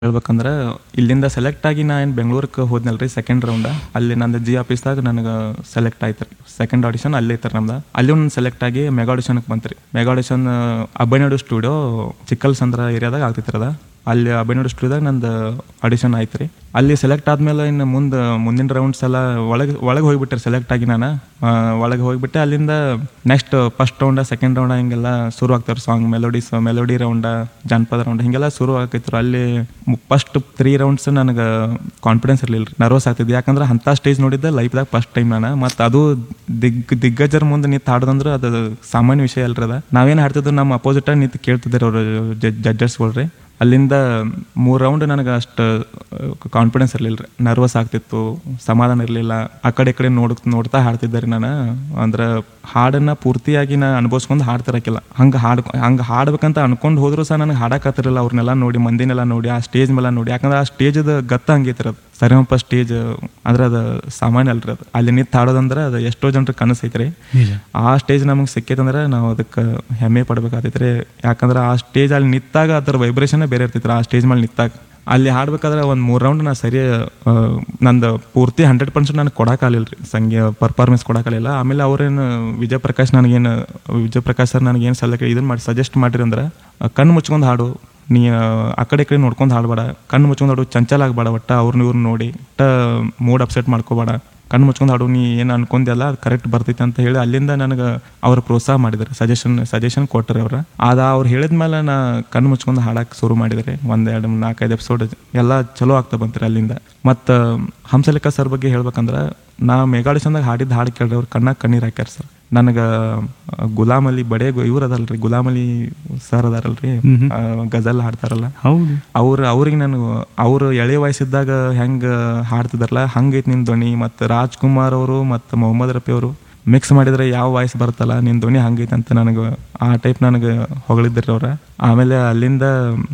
ಹೇಳ್ಬೇಕಂದ್ರೆ ಇಲ್ಲಿಂದ ಸೆಲೆಕ್ಟ್ ಆಗಿ ನಾ ಏನು ಬೆಂಗಳೂರಿಗೆ ಹೋದ್ನಲ್ರಿ ಸೆಕೆಂಡ್ ರೌಂಡ ಅಲ್ಲಿ ನಂದು ಜಿ ಆಫೀಸ್ದಾಗ ನನಗೆ ಸೆಲೆಕ್ಟ್ ಆಯ್ತು ರೀ ಸೆಕೆಂಡ್ ಆಡಿಷನ್ ಅಲ್ಲೇ ಐತ್ರಿ ನಮ್ದು ಅಲ್ಲಿ ಒಂದು ಸೆಲೆಕ್ಟ್ ಆಗಿ ಮೆಗಾ ಆಡಿಷನ್ಗೆ ಬಂತ್ರಿ ಮೆಗಾ ಆಡಿಷನ್ ಅಬ್ಬನಾಡು ಸ್ಟುಡಿಯೋ ಚಿಕ್ಕಲ್ ಸಂದ್ರ ಏರಿಯಾದಾಗ ಆಗ್ತೈತ್ರಿ ಅದ ಅಲ್ಲಿ ಅಬ್ಬನಾಡು ಸ್ಟುಡಿಯೋದಾಗ ನಂದು ಆಡಿಷನ್ ಆಯ್ತು ರೀ ಅಲ್ಲಿ ಸೆಲೆಕ್ಟ್ ಆದ್ಮೇಲೆ ಇನ್ನು ಮುಂದೆ ಮುಂದಿನ ರೌಂಡ್ಸ್ ಎಲ್ಲ ಒಳಗೆ ಒಳಗೆ ಹೋಗ್ಬಿಟ್ರೆ ಸೆಲೆಕ್ಟ್ ಆಗಿ ನಾನು ಒಳಗೆ ಹೋಗ್ಬಿಟ್ಟೆ ಅಲ್ಲಿಂದ next first round second round ಹಿಂಗೆಲ್ಲ ಶುರು ಆಗ್ತಾರೆ ಸಾಂಗ್ ಮೆಲೋಡೀಸ್ ಮೆಲೋಡಿ ರೌಂಡ ಜಾನಪದ ರೌಂಡ್ ಹಿಂಗೆಲ್ಲ ಶುರು ಆಕೈತ್ರು ಅಲ್ಲಿ ಫಸ್ಟ್ ತ್ರೀ ರೌಂಡ್ಸ್ ನನಗೆ ಕಾನ್ಫಿಡೆನ್ಸ್ ಇರಲಿಲ್ಲ ರೀ ನರ್ವಸ್ ಆಗ್ತಿದ್ದೆ ಯಾಕಂದ್ರೆ ಅಂಥ ಸ್ಟೇಜ್ ನೋಡಿದ್ದೆ ಲೈಫ್ದಾಗ ಫಸ್ಟ್ ಟೈಮ್ ನಾನು ಮತ್ತು ಅದು ದಿಗ್ ದಿಗ್ಗಜರ ಮುಂದೆ ನಿಂತು ಹಾಡೋದಂದ್ರೆ ಅದು ಸಾಮಾನ್ಯ ವಿಷಯ ಅಲ್ರಿ ಅದ ನಾವೇನು ಹಾಡ್ತಿದ್ದು ನಮ್ಮ ಅಪೋಸಿಟ್ ನಿಂತು ಕೇಳ್ತಿದ್ದಾರೆ ಅವರು ಜಡ್ಜಸ್ಗಳು ರೀ ಅಲ್ಲಿಂದ ಮೂರು ರೌಂಡ್ ನನಗೆ ಅಷ್ಟು ಕಾನ್ಫಿಡೆನ್ಸ್ ಇರಲಿಲ್ಲ ರೀ ನರ್ವಸ್ ಆಗ್ತಿತ್ತು ಸಮಾಧಾನ ಇರಲಿಲ್ಲ ಆ ಕಡೆ ಈ ಕಡೆ ನೋಡ್ ನೋಡ್ತಾ ಹಾಡ್ತಿದ್ದೆ ರೀ ನಾನು ಅಂದ್ರೆ ಹಾಡನ್ನ ಪೂರ್ತಿಯಾಗಿ ನಾ ಅನುಭವಿಸ್ಕೊಂಡು ಹಾಡ್ತಿರಕ್ಕಿಲ್ಲ ಹಂಗೆ ಹಾಡ್ ಹಂಗೆ ಹಾಡ್ಬೇಕಂತ ಅನ್ಕೊಂಡು ಹೋದ್ರು ಸಹ ನನಗೆ ಹಾಡಕ್ಕಾತಿರಲಿಲ್ಲ ಅವ್ರನ್ನೆಲ್ಲ ನೋಡಿ ಮಂದಿನೆಲ್ಲ ನೋಡಿ ಆ ಸ್ಟೇಜ್ ಮೇಲೆ ನೋಡಿ ಯಾಕಂದ್ರೆ ಆ ಸ್ಟೇಜದ ಗತ್ತ ಹಂಗೈತಿ ಅದು ಸರಿಯಪ್ಪ ಸ್ಟೇಜ್ ಅಂದ್ರೆ ಅದು ಸಾಮಾನ್ಯ ಅಲ್ರಿ ಅದು ಅಲ್ಲಿ ನಿಂತು ಹಾಡೋದಂದ್ರೆ ಅದು ಎಷ್ಟೋ ಜನರ ಕನಸು ಐತ್ರಿ ನಿಜ ಆ ಸ್ಟೇಜ್ ನಮಗೆ ಸಿಕ್ಕೈತಂದ್ರೆ ನಾವು ಅದಕ್ಕೆ ಹೆಮ್ಮೆ ಪಡ್ಬೇಕಾಗ್ತೈತ್ರಿ ಯಾಕಂದ್ರೆ ಆ ಸ್ಟೇಜ್ ಅಲ್ಲಿ ನಿಂತಾಗ ಅದರ ವೈಬ್ರೇಷನ್ ಬೇರೆ ಇರ್ತೈತ್ರಿ ಆ ಸ್ಟೇಜ್ ಮೇಲೆ ನಿಂತಾಗ ಅಲ್ಲಿ ಹಾಡ್ಬೇಕಾದ್ರೆ ಒಂದು ಮೂರು ರೌಂಡ್ ನಾ ಸರಿ ಆ, ನಂದು ಪೂರ್ತಿ ಹಂಡ್ರೆಡ್ ಪರ್ಸೆಂಟ್ ನನಗೆ ಕೊಡೋಕ್ಕಾಗಲಿಲ್ಲ ರೀ ಸಂಗೀತ ಪರ್ಫಾರ್ಮೆನ್ಸ್ ಕೊಡೋಕ್ಕಾಗಲಿಲ್ಲ ಆಮೇಲೆ ಅವ್ರೇನು ವಿಜಯ ಪ್ರಕಾಶ್ ನನಗೇನು ವಿಜಯ ಪ್ರಕಾಶ್ ಸರ್ ನನಗೇನು ಸಲಕ್ಕೆ ಇದನ್ನು ಮಾಡಿ ಸಜೆಸ್ಟ್ ಮಾಡಿರಿ ಅಂದ್ರೆ ಆ, ಕಣ್ಣು ಮುಚ್ಕೊಂಡು ಹಾಡು ನೀ ಆ, ಆ ಕಡೆ ಈ ಕಡೆ ನೋಡ್ಕೊಂಡು ಹಾಡಬೇಡ ಕಣ್ಣು ಮುಚ್ಕೊಂಡು ಹಾಡು ಚಂಚಲ ಆಗಬೇಡ ಒಟ್ಟ ಅವ್ರನ್ನ ಇವ್ರನ್ನ ನೋಡಿ ಒಟ್ಟ ಮೂಡ್ ಅಪ್ಸೆಟ್ ಮಾಡ್ಕೋಬೇಡ ಕಣ್ಣು ಮುಚ್ಕೊಂಡು ಹಾಡು ನೀ ಏನು ಅನ್ಕೊಂಡ್ಯಲ್ಲ ಅದು ಕರೆಕ್ಟ್ ಬರ್ತೈತೆ ಅಂತ ಹೇಳಿ ಅಲ್ಲಿಂದ ನನಗೆ ಅವ್ರು ಪ್ರೋತ್ಸಾಹ ಮಾಡಿದ್ರು ಸಜೆಷನ್ ಸಜೆಷನ್ ಕೊಟ್ಟರು ಅವ್ರು ಅದ ಅವ್ರು ಹೇಳಿದ್ಮೇಲೆ ನಾ ಕಣ್ಣು ಮುಚ್ಕೊಂಡು ಹಾಡಕ್ಕೆ ಶುರು ಮಾಡಿದ್ರಿ ಒಂದು ಎರಡು ನಾಲ್ಕೈದು ಎಪಿಸೋಡ್ ಎಲ್ಲ ಚಲೋ ಆಗ್ತಾ ಬಂತ್ರಿ ಅಲ್ಲಿಂದ ಮತ್ತು ಹಂಸಲೇಖ ಸರ್ ಬಗ್ಗೆ ಹೇಳ್ಬೇಕಂದ್ರೆ ನಾ ಮೆಗಾಡಿಷನ್ದಾಗ ಹಾಡಿದ್ದು ಹಾಡು ಕೇಳ್ರಿ ಅವ್ರು ಕಣ್ಣಾಗ ಕಣ್ಣೀರು ಹಾಕ್ಯಾರ ಸರ್ ನನಗೆ ಗುಲಾಮ್ ಅಲಿ ಬಡೆ ಇವ್ರು ಅದಲ್ರಿ ಗುಲಾಮ್ ಅಲಿ ಸರ್ ಅದಾರಲ್ರಿ ಆ, ಗಜಲ್ ಹಾಡ್ತಾರಲ್ಲ ಹೌದು ಅವ್ರು ಅವ್ರಿಗೆ ನಾನು ಅವ್ರು ಎಳೆ ವಯಸ್ಸಿದ್ದಾಗ ಹೆಂಗೆ ಹಾಡ್ತಿದಾರಲ್ಲ ಹಂಗೈತಿ ನಿನ್ನ ಧ್ವನಿ ಮತ್ತು ರಾಜ್ಕುಮಾರ್ ಅವರು ಮತ್ತು ಮೊಹಮ್ಮದ್ ರಫಿ ಅವರು ಮಿಕ್ಸ್ ಮಾಡಿದ್ರೆ ಯಾವ ವಾಯ್ಸ್ ಬರುತ್ತಲ್ಲ ನಿನ್ನ ಧ್ವನಿ ಹಂಗೈತೆ ಅಂತ ನನಗೆ ಆ ಟೈಪ್ ನನಗೆ ಹೊಗಳಿದ್ರಿ ಅವ್ರ ಆಮೇಲೆ ಅಲ್ಲಿಂದ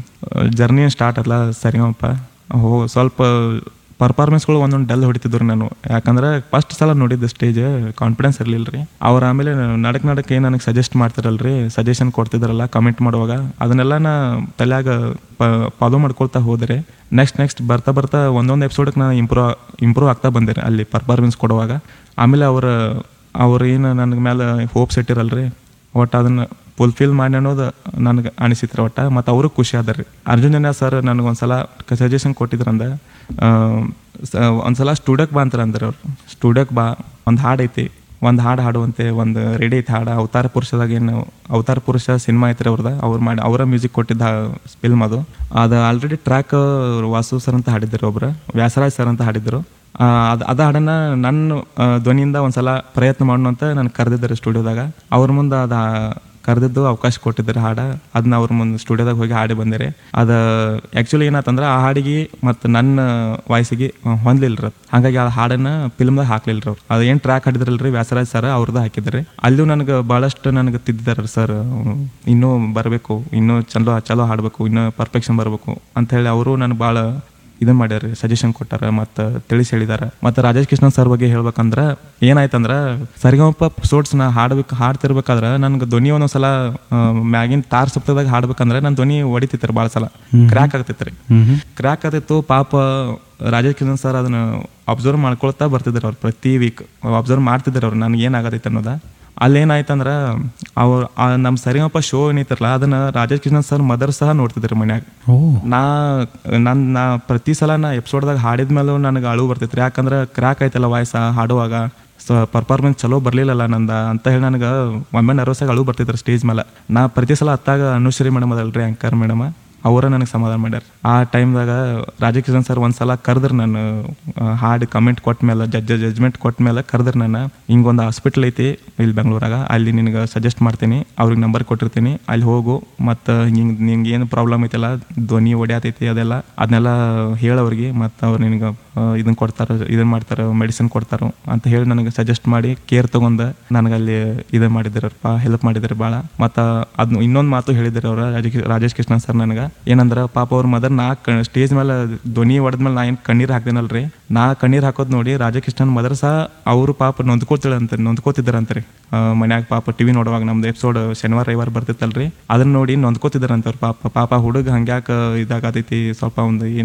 ಜರ್ನಿ ಸ್ಟಾರ್ಟ್ ಅಲ್ಲ ಸರಿಗಪ್ಪ ಹೋ ಸ್ವಲ್ಪ ಪರ್ಫಾರ್ಮೆನ್ಸ್ಗಳು ಒಂದೊಂದು ಡಲ್ ಹೊಡಿತಿದ್ರು ನಾನು ಯಾಕಂದ್ರೆ ಫಸ್ಟ್ ಸಲ ನೋಡಿದ್ದೆ ಸ್ಟೇಜ್ ಕಾನ್ಫಿಡೆನ್ಸ್ ಇರಲಿಲ್ಲ ರೀ ಅವ್ರು ಆಮೇಲೆ ನಡಕ್ ನಡಕ್ ಏನು ನನಗೆ ಸಜೆಸ್ಟ್ ಮಾಡ್ತಿರಲ್ರಿ ಸಜೆಷನ್ ಕೊಡ್ತಿದ್ರಲ್ಲ ಕಮೆಂಟ್ ಮಾಡುವಾಗ ಅದನ್ನೆಲ್ಲ ನಾ ತಲೆಯಾಗ ಫಾಲೋ ಮಾಡ್ಕೊಳ್ತಾ ಹೋದರೆ ನೆಕ್ಸ್ಟ್ ನೆಕ್ಸ್ಟ್ ಬರ್ತಾ ಬರ್ತಾ ಒಂದೊಂದು ಎಪಿಸೋಡಕ್ಕೆ ನಾನು ಇಂಪ್ರೂವ್ ಇಂಪ್ರೂವ್ ಆಗ್ತಾ ಬಂದೆ ರೀ ಅಲ್ಲಿ ಪರ್ಫಾರ್ಮೆನ್ಸ್ ಕೊಡುವಾಗ ಆಮೇಲೆ ಅವ್ರ ಅವ್ರು ಏನು ನನಗೆ ಮೇಲೆ ಹೋಪ್ಸ್ ಇಟ್ಟಿರಲ್ರಿ ಒಟ್ಟು ಅದನ್ನು ಫುಲ್ಫಿಲ್ ಮಾಡಿ ಅನ್ನೋದು ನನಗೆ ಅನಿಸಿತ್ರಿ ಒಟ್ಟು ಮತ್ತು ಅವರು ಖುಷಿ ಅದ ರೀ ಅರ್ಜುನನ ಸರ್ ನನಗೆ ಒಂದ್ಸಲ ಸಜೆಷನ್ ಕೊಟ್ಟಿದ್ರಂದ ಆ, ಸ- ಒಂದ್ಸಲ ಸ್ಟುಡಿಯೋಕ್ಕೆ ಬಾ ಅಂತಾರೆ ಅಂದ್ರೆ ಅವ್ರು ಸ್ಟುಡಿಯೋಕ್ಕೆ ಬಾ ಒಂದು ಹಾಡು ಐತಿ ಒಂದು ಹಾಡು ಹಾಡುವಂತೆ ಒಂದು ರೆಡಿ ಐತಿ ಹಾಡು ಅವತಾರ ಪುರುಷದಾಗ ಏನು ಅವತಾರ ಪುರುಷ ಸಿನಿಮಾ ಐತ್ರಿ ಅವ್ರದ್ದು ಅವ್ರು ಮಾಡಿ ಅವರ ಮ್ಯೂಸಿಕ್ ಕೊಟ್ಟಿದ್ದ ಫಿಲ್ಮ್ ಅದು ಅದು ಆಲ್ರೆಡಿ ಟ್ರ್ಯಾಕ್ ವಾಸು ಸರ್ ಅಂತ ಹಾಡಿದ್ರು ಒಬ್ರು ವ್ಯಾಸರಾಜ್ ಸರ್ ಅಂತ ಹಾಡಿದ್ರು ಅದು ಅದ ಹಾಡನ್ನ ನನ್ನ ಆ, ಧ್ವನಿಯಿಂದ ಒಂದ್ಸಲ ಪ್ರಯತ್ನ ಮಾಡೋಣ ಅಂತ ನಾನು ಕರೆದಿದ್ದಾರೆ ಸ್ಟುಡಿಯೋದಾಗ ಅವ್ರ ಮುಂದೆ ಅದು ಕರೆದಿದ್ದು ಅವಕಾಶ ಕೊಟ್ಟಿದ್ದಾರೆ ಹಾಡ ಅದನ್ನ ಅವ್ರ ಮುಂದೆ ಸ್ಟುಡಿಯೋದಾಗ ಹೋಗಿ ಹಾಡಿ ಬಂದಿರಿ ಅದು ಆ್ಯಕ್ಚುಲಿ ಏನಾತಂದ್ರೆ ಆ ಹಾಡಿಗೆ ಮತ್ತು ನನ್ನ ವಾಯ್ಸಿಗೆ ಹೊಂದ್ಲಿಲ್ಲ ರೀ ಹಾಗಾಗಿ ಆ ಹಾಡನ್ನ ಫಿಲ್ಮ್ದಾಗ ಹಾಕ್ಲಿಲ್ಲ ರೀ ಅವ್ರು ಅದು ಏನು ಟ್ರ್ಯಾಕ್ ಹಾಡಿದ್ರಲ್ರಿ ವ್ಯಾಸರಾಜ್ ಸರ್ ಅವ್ರದ್ದು ಹಾಕಿದ್ರಿ ಅಲ್ಲೂ ನನಗೆ ಭಾಳಷ್ಟು ನನಗೆ ತಿದ್ದಿದ್ದಾರೆ ಸರ್ ಇನ್ನೂ ಬರಬೇಕು ಇನ್ನೂ ಚಲೋ ಚಲೋ ಹಾಡಬೇಕು ಇನ್ನೂ ಪರ್ಫೆಕ್ಷನ್ ಬರಬೇಕು ಅಂತ ಹೇಳಿ ಅವರು ನನಗೆ ಭಾಳ ಇದನ್ನ ಮಾಡ್ಯಾರ ಸಜೆಷನ್ ಕೊಟ್ಟಾರ ಮತ್ತು ತಿಳಿಸಿ ಹೇಳಿದಾರ ಮತ್ತು ರಾಜೇಶ್ ಕೃಷ್ಣನ್ ಸರ್ ಬಗ್ಗೆ ಹೇಳ್ಬೇಕಂದ್ರೆ ಏನಾಯ್ತಂದ್ರೆ ಸರಿಗಮಪ ಎಪಿಸೋಡ್ಸ್ ನಾ ಹಾಡ್ಬೇಕು ಹಾಡ್ತಿರ್ಬೇಕಾದ್ರೆ ನನ್ಗೆ ಧ್ವನಿ ಒಂದೊಂದ್ಸಲ ಆ, ಮ್ಯಾಗಿನ ತಾರ್ ಸಪ್ತದಾಗ ಹಾಡ್ಬೇಕಂದ್ರೆ ನನ್ನ ಧ್ವನಿ ಹೊಡಿತಿತ್ತು ಭಾಳ ಸಲ ಕ್ರ್ಯಾಕ್ ಆಗ್ತಿತ್ತು ರೀ ಕ್ರ್ಯಾಕ್ ಆಗ್ತಿತ್ತು ಪಾಪ ರಾಜೇಶ್ ಕಿರಣ್ ಸರ್ ಅದನ್ನ ಅಬ್ಸರ್ವ್ ಮಾಡ್ಕೊಳ್ತಾ ಬರ್ತಿದ್ರು ಅವ್ರು ಪ್ರತಿ ವೀಕ್ ಅಬ್ಸರ್ವ್ ಮಾಡ್ತಿದ್ರು ಅವ್ರು ನನಗೆ ಏನಾಗತೈತೆ ಅನ್ನೋದ ಅಲ್ಲೇನಾಯ್ತಂದ್ರೆ ಅವ್ರು ನಮ್ಮ ಸರಿಗಮಪ ಶೋ ಏನೈತಿರಲ್ಲ ಅದನ್ನ ರಾಜೇಶ್ ಕೃಷ್ಣನ್ ಸರ್ ಮದರ್ ಸಹ ನೋಡ್ತಿದ್ರು ಮನ್ಯಾಗ ಓ ನಾ ನನ್ ನಾ ಪ್ರತಿ ಸಲ ನಾ ಎಪಿಸೋಡ್ದಾಗ ಹಾಡಿದ್ಮೇಲೂ ನನಗೆ ಅಳು ಬರ್ತೈತ್ರಿ ಯಾಕಂದ್ರೆ ಕ್ರ್ಯಾಕ್ ಆಯ್ತಲ್ಲ ವಾಯ್ಸ ಹಾಡುವಾಗ ಸೊ ಪರ್ಫಾರ್ಮೆನ್ಸ್ ಚಲೋ ಬರ್ಲಿಲ್ಲಲ್ಲ ನಂದ ಅಂತ ಹೇಳಿ ನನಗೆ ಒಮ್ಮೆ ನರ್ವಸಾಗಿ ಅಳು ಬರ್ತಿದ್ರು ಸ್ಟೇಜ್ ಮೇಲೆ ನಾ ಪ್ರತಿ ಸಲ ಹತ್ತಾಗ ಅನುಶ್ರೀ ಮೇಡಮ್ ಅದಲ್ರಿ ಆ್ಯಂಕರ್ ಮೇಡಮ್ ಅವರ ನನಗೆ ಸಮಾಧಾನ ಮಾಡ್ಯಾರ ಆ ಟೈಮ್ದಾಗ ರಾಜಕಿರಣ್ ಸರ್ ಒಂದ್ಸಲ ಕರೆದ್ರು ನಾನು ಆ, ಹಾಡು ಕಮೆಂಟ್ ಕೊಟ್ಟ ಮೇಲೆ ಜಡ್ಜ್ ಜಜ್ಮೆಂಟ್ ಕೊಟ್ಟ ಮೇಲೆ ಕರೆದ್ರು ನಾನು ಹಿಂಗೊಂದು ಹಾಸ್ಪಿಟ್ಲ್ ಐತಿ ಇಲ್ಲಿ ಬೆಂಗಳೂರಾಗ ಅಲ್ಲಿ ನಿನಗೆ ಸಜೆಸ್ಟ್ ಮಾಡ್ತೀನಿ ಅವ್ರಿಗೆ ನಂಬರ್ ಕೊಟ್ಟಿರ್ತೀನಿ ಅಲ್ಲಿ ಹೋಗು ಮತ್ತು ಹಿಂಗೆ ನಿಂಗೆ ಏನು ಪ್ರಾಬ್ಲಮ್ ಐತಲ್ಲ ಧ್ವನಿ ಒಡ್ಯಾತೈತಿ ಅದೆಲ್ಲ ಅದನ್ನೆಲ್ಲ ಹೇಳೋರಿಗೆ ಮತ್ತು ಅವ್ರು ನಿನಗೆ ಇದನ್ನ ಕೊಡ್ತಾರೆ ಇದನ್ನ ಮಾಡ್ತಾರೆ ಮೆಡಿಸಿನ್ ಕೊಡ್ತಾರೆ ಅಂತ ಹೇಳಿ ನನಗೆ ಸಜೆಸ್ಟ್ ಮಾಡಿ ಕೇರ್ ತಗೊಂಡು ನನಗೆ ಅಲ್ಲಿ ಇದನ್ನ ಮಾಡಿದ್ರಪ್ಪ ಹೆಲ್ಪ್ ಮಾಡಿದ್ರು ಭಾಳ ಮತ್ತು ಅದನ್ನ ಇನ್ನೊಂದು ಮಾತು ಹೇಳಿದ್ರು ಅವ್ರು ರಾಜೇಶ್ ರಾಜೇಶ್ ಕೃಷ್ಣ ಸರ್ ನನಗೆ ಏನಂದ್ರೆ ಪಾಪ ಅವ್ರ ಮದರ್ ನಾ ಸ್ಟೇಜ್ ಮೇಲೆ ಧ್ವನಿ ಹೊಡೆದ್ಮೇಲೆ ನಾ ಏನು ಕಣ್ಣೀರು ಹಾಕ್ದೇನಲ್ರಿ ನಾ ಕಣ್ಣೀರು ಹಾಕೋದು ನೋಡಿ ರಾಜಕೃಷ್ಣನ್ ಮದರ್ ಸಹ ಅವರು ಪಾಪ ನೊಂದ್ಕೋತಿಳಂತ ನೊಂದ್ಕೋತಿದ್ದಾರಂತ್ರಿ ಮನ್ಯಾಗ ಪಾಪ ಟಿವಿ ನೋಡುವಾಗ ನಮ್ದು ಎಪಿಸೋಡ್ ಶನಿವಾರ ರವಿವಾರ ಬರ್ತಿತ್ತಲ್ರಿ ಅದನ್ನ ನೋಡಿ ನೊಂದ್ಕೋತಿದ್ದಾರಂತ ಅವ್ರ ಪಾಪ ಪಾಪ ಹುಡುಗ ಹಂಗ್ಯಾಕ ಇದಾಗತೈತಿ ಸ್ವಲ್ಪ ಒಂದು